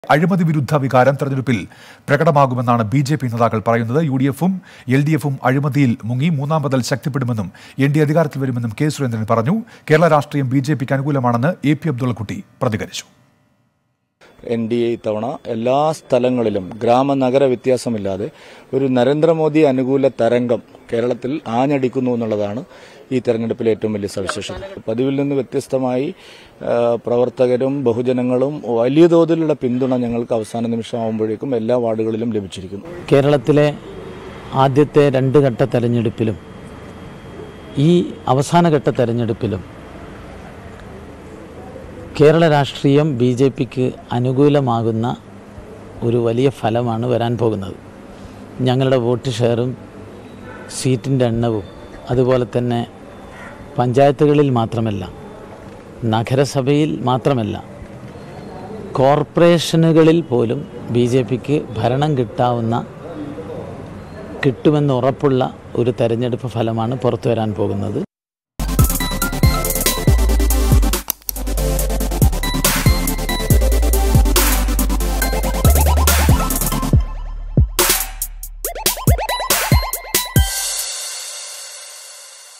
അഴിമതി വിരുദ്ധ വികാരം തെരഞ്ഞെടുപ്പിൽ പ്രകടമാകുമെന്നാണ് ബി ജെ പി നേതാക്കൾ പറയുന്നത് യു ഡി എഫും എൽ ഡി എഫും അഴിമതിയിൽ മുങ്ങി മൂന്നാം ബദൽ ശക്തിപ്പെടുമെന്നും എൻ ഡി അധികാരത്തിൽ വരുമെന്നും കെ സുരേന്ദ്രൻ പറഞ്ഞു കേരള രാഷ്ട്രീയം ബി ജെ പിക്ക് അനുകൂലമാണെന്ന് എ പി അബ്ദുള്ളക്കുട്ടി പ്രതികരിച്ചു എൻ ഡി എ ഇത്തവണ എല്ലാ സ്ഥലങ്ങളിലും ഗ്രാമ നഗര വ്യത്യാസമില്ലാതെ ഒരു നരേന്ദ്രമോദി അനുകൂല തരംഗം കേരളത്തിൽ ആഞ്ഞടിക്കുന്നു എന്നുള്ളതാണ് ഈ തെരഞ്ഞെടുപ്പിലെ ഏറ്റവും വലിയ സവിശേഷത പതിവിൽ നിന്ന് വ്യത്യസ്തമായി ആ, പ്രവർത്തകരും ബഹുജനങ്ങളും വലിയ തോതിലുള്ള പിന്തുണ ഞങ്ങൾക്ക് അവസാന നിമിഷമാകുമ്പോഴേക്കും എല്ലാ വാർഡുകളിലും ലഭിച്ചിരിക്കുന്നു കേരളത്തിലെ ആദ്യത്തെ രണ്ട് ഘട്ട തെരഞ്ഞെടുപ്പിലും ഈ അവസാനഘട്ട തെരഞ്ഞെടുപ്പിലും കേരള രാഷ്ട്രീയം ബി ജെ പിക്ക് അനുകൂലമാകുന്ന ഒരു വലിയ ഫലമാണ് വരാൻ പോകുന്നത് ഞങ്ങളുടെ വോട്ട് ഷെയറും സീറ്റിൻ്റെ എണ്ണവും അതുപോലെ തന്നെ പഞ്ചായത്തുകളിൽ മാത്രമല്ല നഗരസഭയിൽ മാത്രമല്ല കോർപ്പറേഷനുകളിൽ പോലും ബി ജെ പിക്ക് ഭരണം കിട്ടാവുന്ന കിട്ടുമെന്ന് ഉറപ്പുള്ള ഒരു തെരഞ്ഞെടുപ്പ് ഫലമാണ് പുറത്തു വരാൻ പോകുന്നത്